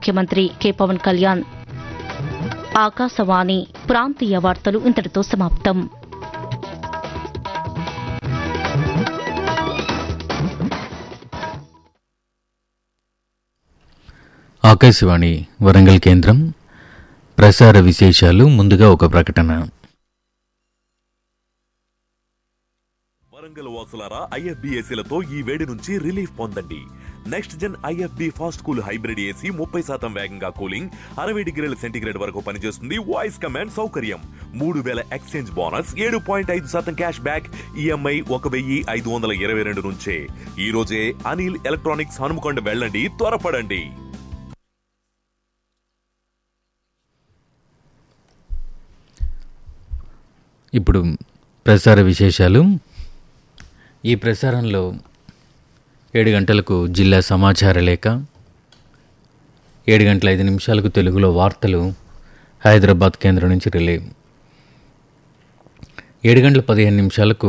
ముఖ్యమంత్రి కె పవన్ కళ్యాణ్ ఆకాశవాణి ప్రాంతీయ వార్తలు ఇంతటితో సమాప్తం ఆకాశవాణి వరంగల్ కేంద్రం ప్రసార విశేషాలు ముందుగా ఒక ప్రకటన వరంగల్ వాసులారా ఐఎఫ్బిఎస్సీలతో ఈ వేడి నుంచి రిలీఫ్ పొందండి next gen IFB fast cool hybrid AC ముప్పై శాతం వేగంగా కూలింగ్ అరవై డిగ్రీల సెంటీగ్రేడ్ వరకు పనిచేస్తుంది వాయిస్ కమాండ్ సౌకర్యం మూడు వేల ఎక్స్చేంజ్ బోనస్ ఏడు పాయింట్ ఐదు శాతం క్యాష్ బ్యాక్ ఈఎంఐ ఒక వెయ్యి ఐదు వందల ఇరవై రెండు నుంచే ఈ రోజే అనిల్ ఎలక్ట్రానిక్స్ హనుమకొండ వెళ్ళండి త్వరపడండి ఇప్పుడు ప్రసార విశేషాలు ఈ ప్రసారంలో ఏడు గంటలకు జిల్లా సమాచార లేఖ ఏడు గంటల ఐదు నిమిషాలకు తెలుగులో వార్తలు హైదరాబాద్ కేంద్రం నుంచి రిలే ఏడు గంటల పదిహేను నిమిషాలకు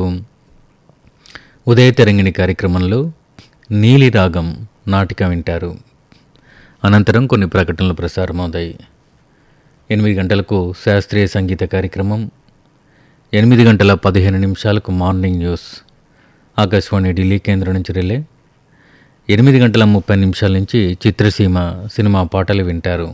ఉదయ తెరంగిణి కార్యక్రమంలో నీలి రాగం నాటిక వింటారు అనంతరం కొన్ని ప్రకటనలు ప్రసారమవుతాయి ఎనిమిది గంటలకు శాస్త్రీయ సంగీత కార్యక్రమం ఎనిమిది గంటల పదిహేను నిమిషాలకు మార్నింగ్ న్యూస్ ఆకాశవాణి ఢిల్లీ కేంద్రం నుంచి రిలే ఎనిమిది గంటల ముప్పై నిమిషాల నుంచి చిత్రసీమ సినిమా పాటలు వింటారు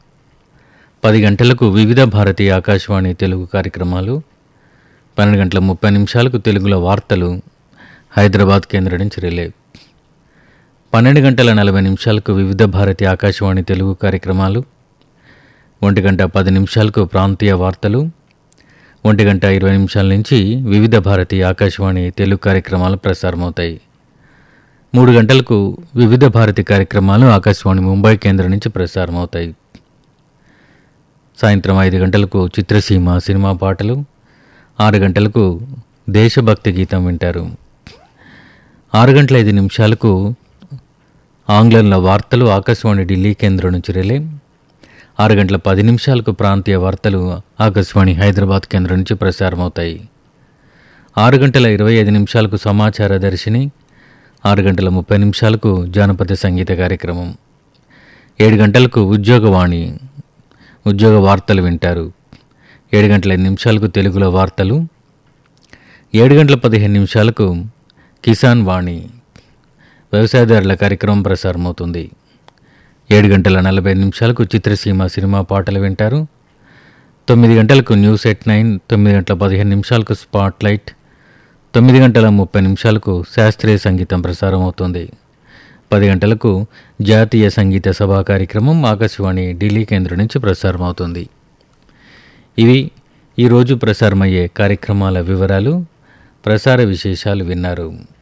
పది గంటలకు వివిధ భారతి ఆకాశవాణి తెలుగు కార్యక్రమాలు పన్నెండు గంటల ముప్పై నిమిషాలకు తెలుగులో వార్తలు హైదరాబాద్ కేంద్రం నుంచి రిలే పన్నెండు గంటల నలభై నిమిషాలకు వివిధ భారతి ఆకాశవాణి తెలుగు కార్యక్రమాలు ఒంటి గంట పది నిమిషాలకు ప్రాంతీయ వార్తలు ఒంటి గంట ఇరవై నిమిషాల నుంచి వివిధ భారతి ఆకాశవాణి తెలుగు కార్యక్రమాలు ప్రసారమవుతాయి మూడు గంటలకు వివిధ భారతి కార్యక్రమాలు ఆకాశవాణి ముంబై కేంద్రం నుంచి ప్రసారమవుతాయి సాయంత్రం ఐదు గంటలకు చిత్రసీమ సినిమా పాటలు ఆరు గంటలకు దేశభక్తి గీతం వింటారు ఆరు గంటల ఐదు నిమిషాలకు ఆంగ్లంలో వార్తలు ఆకాశవాణి ఢిల్లీ కేంద్రం నుంచి రిలే ఆరు గంటల పది నిమిషాలకు ప్రాంతీయ వార్తలు ఆకాశవాణి హైదరాబాద్ కేంద్రం నుంచి ప్రసారమవుతాయి ఆరు గంటల ఇరవై ఐదు నిమిషాలకు సమాచార దర్శిని ఆరు గంటల ముప్పై నిమిషాలకు జానపద సంగీత కార్యక్రమం ఏడు గంటలకు ఉద్యోగవాణి ఉద్యోగ వార్తలు వింటారు ఏడు గంటల ఐదు నిమిషాలకు తెలుగులో వార్తలు ఏడు గంటల పదిహేను నిమిషాలకు కిసాన్ వాణి వ్యవసాయదారుల కార్యక్రమం ప్రసారమవుతుంది ఏడు గంటల నలభై నిమిషాలకు చిత్రసీమ సినిమా పాటలు వింటారు తొమ్మిది గంటలకు న్యూస్ ఎట్ నైన్ తొమ్మిది గంటల పదిహేను నిమిషాలకు స్పాట్ లైట్ తొమ్మిది గంటల ముప్పై నిమిషాలకు శాస్త్రీయ సంగీతం ప్రసారం అవుతుంది పది గంటలకు జాతీయ సంగీత సభా కార్యక్రమం ఆకాశవాణి ఢిల్లీ కేంద్రం నుంచి ప్రసారం అవుతుంది ఇవి ఈరోజు ప్రసారమయ్యే కార్యక్రమాల వివరాలు ప్రసార విశేషాలు విన్నారు